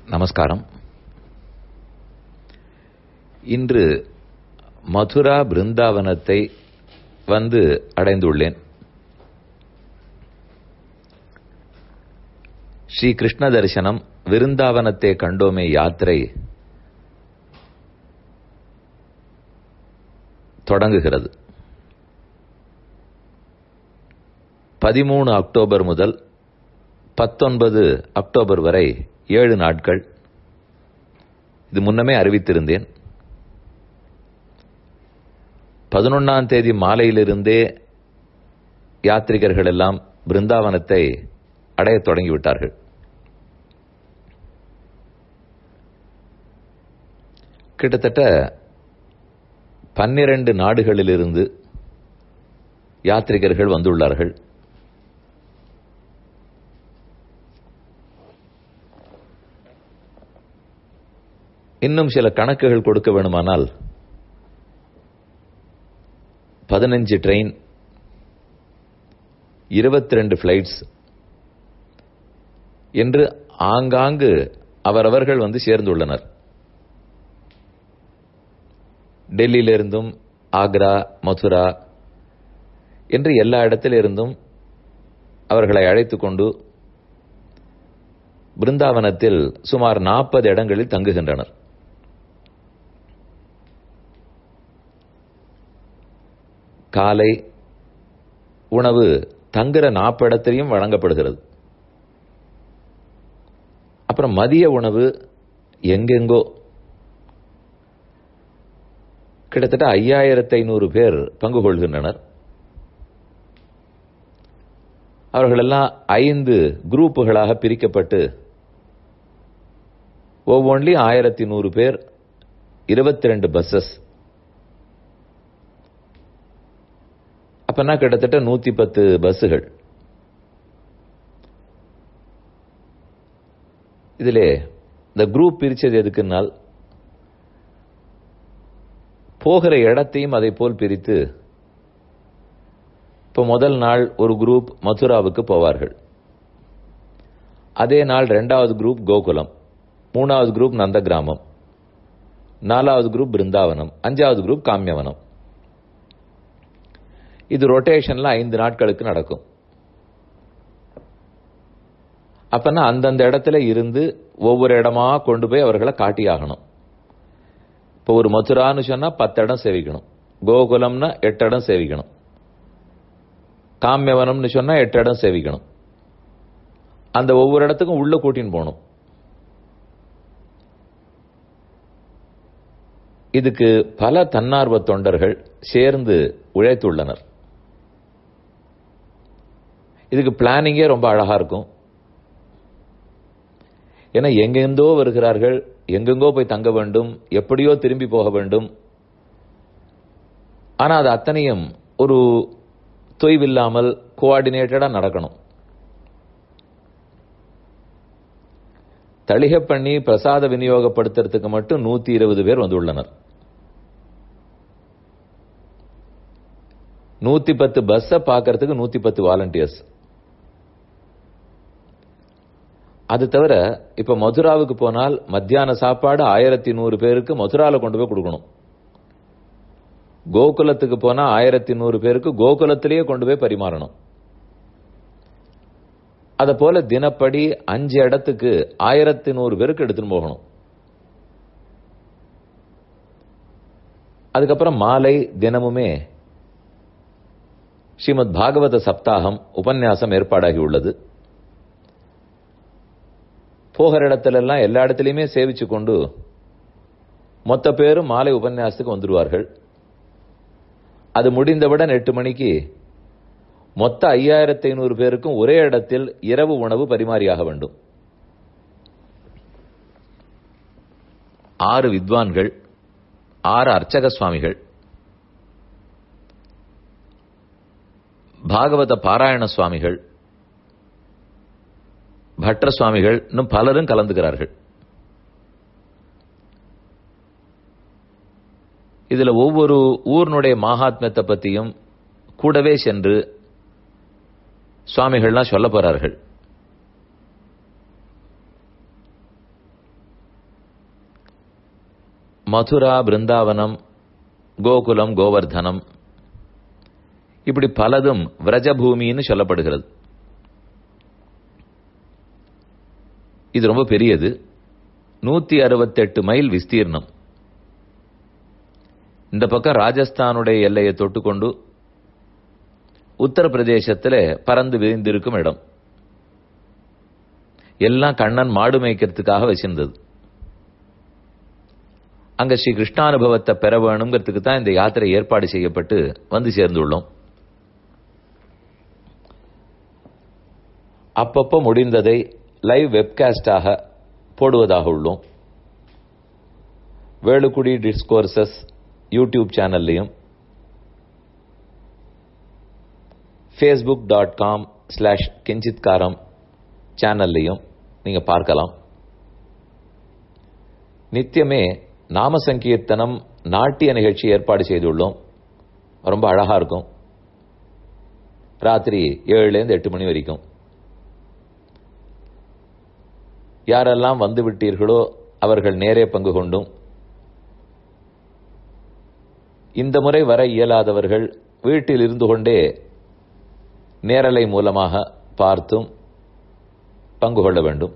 நமஸ்காரம் இன்று மதுரா பிருந்தாவனத்தை வந்து அடைந்துள்ளேன் ஸ்ரீ கிருஷ்ண தரிசனம் விருந்தாவனத்தை கண்டோமே யாத்திரை தொடங்குகிறது பதிமூணு அக்டோபர் முதல் பத்தொன்பது அக்டோபர் வரை ஏழு நாட்கள் இது முன்னமே அறிவித்திருந்தேன் பதினொன்னாம் தேதி மாலையிலிருந்தே யாத்ரிகர்கள் எல்லாம் பிருந்தாவனத்தை அடையத் தொடங்கிவிட்டார்கள் கிட்டத்தட்ட பன்னிரண்டு நாடுகளிலிருந்து யாத்ரிகர்கள் வந்துள்ளார்கள் இன்னும் சில கணக்குகள் கொடுக்க வேணுமானால் பதினஞ்சு ட்ரெயின் இருபத்தி ரெண்டு ஃபிளைட்ஸ் என்று ஆங்காங்கு அவரவர்கள் வந்து சேர்ந்துள்ளனர் டெல்லியிலிருந்தும் ஆக்ரா மதுரா என்று எல்லா இடத்திலிருந்தும் அவர்களை அழைத்துக் கொண்டு பிருந்தாவனத்தில் சுமார் நாற்பது இடங்களில் தங்குகின்றனர் காலை உணவு தங்குற நாப்பிடத்திலையும் வழங்கப்படுகிறது அப்புறம் மதிய உணவு எங்கெங்கோ கிட்டத்தட்ட ஐயாயிரத்தி ஐநூறு பேர் பங்கு கொள்கின்றனர் அவர்களெல்லாம் ஐந்து குரூப்புகளாக பிரிக்கப்பட்டு ஒவ்வொன்றிலையும் ஆயிரத்தி நூறு பேர் இருபத்தி ரெண்டு பஸ்ஸஸ் அப்பனா கிட்டத்தட்ட நூத்தி பத்து பஸ்ஸுகள் இதிலே இந்த குரூப் பிரிச்சது எதுக்குன்னால் போகிற இடத்தையும் அதை போல் பிரித்து இப்போ முதல் நாள் ஒரு குரூப் மதுராவுக்கு போவார்கள் அதே நாள் ரெண்டாவது குரூப் கோகுலம் மூணாவது குரூப் நந்த கிராமம் நாலாவது குரூப் பிருந்தாவனம் அஞ்சாவது குரூப் காமியவனம் இது ரொட்டேஷன்ல ஐந்து நாட்களுக்கு நடக்கும் அப்பனா அந்தந்த இடத்துல இருந்து ஒவ்வொரு இடமா கொண்டு போய் அவர்களை காட்டியாகணும் இப்போ ஒரு மதுரான்னு சொன்னா பத்து இடம் சேவிக்கணும் கோகுலம்னா எட்டு இடம் சேவிக்கணும் காமியவனம்னு சொன்னா எட்டு இடம் சேவிக்கணும் அந்த ஒவ்வொரு இடத்துக்கும் உள்ள கூட்டின்னு போகணும் இதுக்கு பல தன்னார்வ தொண்டர்கள் சேர்ந்து உழைத்துள்ளனர் இதுக்கு பிளானிங்கே ரொம்ப அழகா இருக்கும் ஏன்னா எங்கெந்தோ வருகிறார்கள் எங்கெங்கோ போய் தங்க வேண்டும் எப்படியோ திரும்பி போக வேண்டும் ஆனா அது அத்தனையும் ஒரு தொய்வில்லாமல் கோஆர்டினேட்டடா நடக்கணும் தளிக பண்ணி பிரசாத விநியோகப்படுத்துறதுக்கு மட்டும் நூத்தி இருபது பேர் வந்துள்ளனர் நூத்தி பத்து பஸ்ஸ பாக்கிறதுக்கு நூத்தி பத்து வாலண்டியர்ஸ் அது தவிர இப்ப மதுராவுக்கு போனால் மத்தியான சாப்பாடு ஆயிரத்தி நூறு பேருக்கு மதுரால கொண்டு போய் கொடுக்கணும் கோகுலத்துக்கு போனா ஆயிரத்தி நூறு பேருக்கு கோகுலத்திலேயே கொண்டு போய் பரிமாறணும் அத போல தினப்படி அஞ்சு இடத்துக்கு ஆயிரத்தி நூறு பேருக்கு எடுத்துன்னு போகணும் அதுக்கப்புறம் மாலை தினமுமே ஸ்ரீமத் பாகவத சப்தாகம் உபன்யாசம் ஏற்பாடாகி உள்ளது போகிற இடத்துல எல்லாம் எல்லா இடத்துலையுமே சேவிச்சு கொண்டு மொத்த பேரும் மாலை உபன்யாசத்துக்கு வந்துடுவார்கள் அது முடிந்தவுடன் எட்டு மணிக்கு மொத்த ஐயாயிரத்தி ஐநூறு பேருக்கும் ஒரே இடத்தில் இரவு உணவு பரிமாறியாக வேண்டும் ஆறு வித்வான்கள் ஆறு அர்ச்சக சுவாமிகள் பாகவத பாராயண சுவாமிகள் பட்ர சுவாமிகள் இன்னும் பலரும் கலந்துகிறார்கள் இதுல ஒவ்வொரு ஊர்னுடைய மகாத்மியத்தை பத்தியும் கூடவே சென்று சுவாமிகள்லாம் சொல்ல போறார்கள் மதுரா பிருந்தாவனம் கோகுலம் கோவர்தனம் இப்படி பலதும் விரஜபூமின்னு சொல்லப்படுகிறது இது ரொம்ப பெரியது நூத்தி அறுபத்தெட்டு மைல் விஸ்தீர்ணம் இந்த பக்கம் ராஜஸ்தானுடைய எல்லையை தொட்டுக்கொண்டு உத்தரப்பிரதேசத்தில் பறந்து விரிந்திருக்கும் இடம் எல்லாம் கண்ணன் மாடு மேய்க்கிறதுக்காக வச்சிருந்தது அங்க ஸ்ரீ கிருஷ்ணானுபவத்தை பெற வேணுங்கிறதுக்கு தான் இந்த யாத்திரை ஏற்பாடு செய்யப்பட்டு வந்து சேர்ந்துள்ளோம் அப்பப்போ முடிந்ததை லைவ் வெப்காஸ்டாக போடுவதாக உள்ளோம் வேலுக்குடி டிஸ்கோர்சஸ் யூடியூப் சேனல்லையும் Facebook dot com slash Kinchitkaram சேனல்லையும் நீங்கள் பார்க்கலாம் நித்தியமே நாம சங்கீர்த்தனம் நாட்டிய நிகழ்ச்சி ஏற்பாடு செய்துள்ளோம் ரொம்ப அழகா இருக்கும் ராத்திரி ஏழுலேருந்து எட்டு மணி வரைக்கும் யாரெல்லாம் வந்து விட்டீர்களோ அவர்கள் நேரே பங்கு கொண்டும் இந்த முறை வர இயலாதவர்கள் வீட்டில் இருந்து கொண்டே நேரலை மூலமாக பார்த்தும் பங்கு கொள்ள வேண்டும்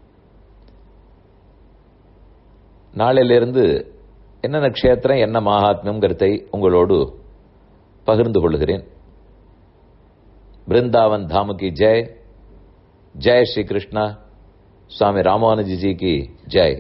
நாளிலிருந்து என்னென்ன க்ஷேத்திரம் என்ன மகாத்மியங்கிறதை உங்களோடு பகிர்ந்து கொள்கிறேன் பிருந்தாவன் தாமுகி ஜெய் ஜெய் ஸ்ரீ கிருஷ்ணா சுவாமி ராமானுஜி ஜி கி ஜெய்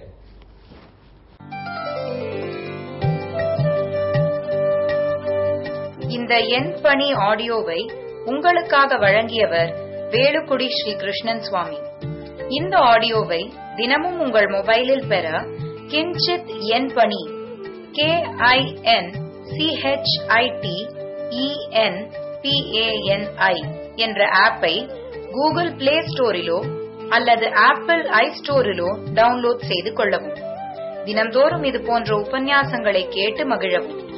இந்த என் பணி ஆடியோவை உங்களுக்காக வழங்கியவர் வேலுக்குடி ஸ்ரீ கிருஷ்ணன் சுவாமி இந்த ஆடியோவை தினமும் உங்கள் மொபைலில் பெற கிஞ்சித் என் பணி கே ஐ என் சிஹெச்ஐடி இஎன் பிஏஎன்ஐ என்ற ஆப்பை கூகுள் பிளே ஸ்டோரிலோ அல்லது ஆப்பிள் ஐ ஸ்டோரிலோ டவுன்லோட் செய்து கொள்ளவும் தினந்தோறும் இது போன்ற உபன்யாசங்களை கேட்டு மகிழவும்